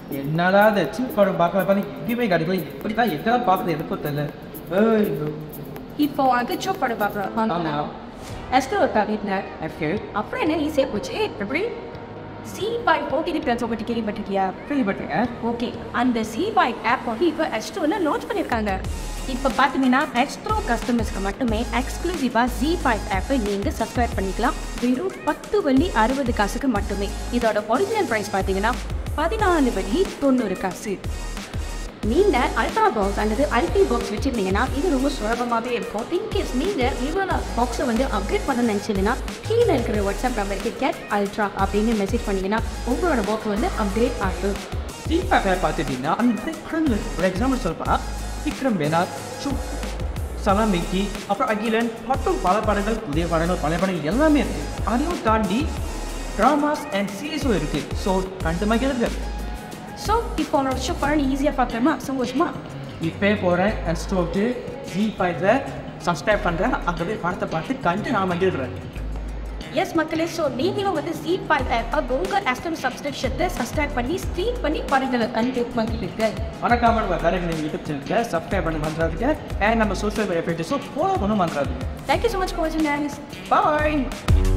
என்னடா இந்த சீப் படம் பார்க்கல பார்த்து எங்கேயுமே கிடைக்கல இப்படி தான் எங்கெல்லாம் பார்க்குறது எனக்கும் தெரியல ஏய், இப்போ அகச்சோ படம் பார்க்குறோம் ஆமா. எஸ்டோ இருக்கா வீட்டில் Okay. அப்புறம் என்ன ஈஸியாக போச்சு எப்படி சி பாய் போட்டி பிளான்ஸ் உங்கள்கிட்ட கேள்விப்பட்டிருக்கியா கேள்விப்பட்டிருக்கேன் ஓகே அந்த சி பாய் ஆப் வந்து இப்போ எஸ்ட்ரோவில் லான்ச் பண்ணியிருக்காங்க இப்போ பார்த்தீங்கன்னா எக்ஸ்ட்ரோ கஸ்டமர்ஸ்க்கு மட்டுமே எக்ஸ்க்ளூசிவாக ஜி ஃபைவ் ஆப்பை நீங்கள் சப்ஸ்கிரைப் பண்ணிக்கலாம் வெறும் பத்து வள்ளி அறுபது காசுக்கு மட்டுமே இதோட ஒரிஜினல் ப்ரைஸ் பார்த்தீங்கன்னா பதினாலு வள்ளி தொண்ணூறு காசு நீங்கள் அல்ட்ரா பாக்ஸ் அல்லது அல்டி பாக்ஸ் வச்சுருந்தீங்கன்னா இது ரொம்ப சுலபமாகவே இருக்கும் இன்கேஸ் நீங்கள் இவ்வளோ பாக்ஸை வந்து அப்கிரேட் பண்ண நினச்சிங்கன்னா கீழே இருக்கிற வாட்ஸ்அப் நம்பருக்கு கெட் அல்ட்ரா அப்படின்னு மெசேஜ் பண்ணிங்கன்னா உங்களோட பாக்ஸ் வந்து அப்கிரேட் ஆகும் சீப் பேக்கை பார்த்துட்டீங்கன்னா அந்த படங்கள் ஒரு எக்ஸாம்பிள் சொல்லப்போனா விக்ரம் வேதாத் சு சலாம் மிக்கி அப்புறம் அகிலன் மற்றும் பல படங்கள் புதிய படங்கள் பழைய படங்கள் எல்லாமே இருக்குது அதையும் தாண்டி ட்ராமாஸ் அண்ட் சீரீஸும் இருக்குது ஸோ கண்டுமா கேளுங்க ஸோ இப்போ உங்களோட ஷோ பண்ணி ஈஸியாக பார்க்கலாமா சந்தோஷமா இப்போ போகிறேன் அண்ட் ஸ்டோக்கு ஜி ஃபைவ்ல சப்ஸ்கிரைப் பண்ணுறேன் அங்கே போய் படத்தை பார்த்து கண்டு நான் மகிழ்கிறேன் எஸ் மக்களே ஸோ நீங்களும் வந்து சி ஃபைவ் ஆப்பை உங்கள் ஆஸ்டம் சப்ஸ்கிரிப்ஷத்தை சப்ஸ்கிரைப் பண்ணி ஸ்ட்ரீட் பண்ணி படங்களை கண்டு பண்ணிட்டு மறக்காம நம்ம கரெக்ட் யூடியூப் சேனலுக்கு சப்ஸ்கிரைப் பண்ணி பண்ணுறதுக்கு அண்ட் நம்ம சோஷியல் மீடியா பேஜஸும் ஃபாலோ பண்ண பண்ணுறது தேங்க்யூ ஸோ மச் ஃபார் வாட்சிங் பாய்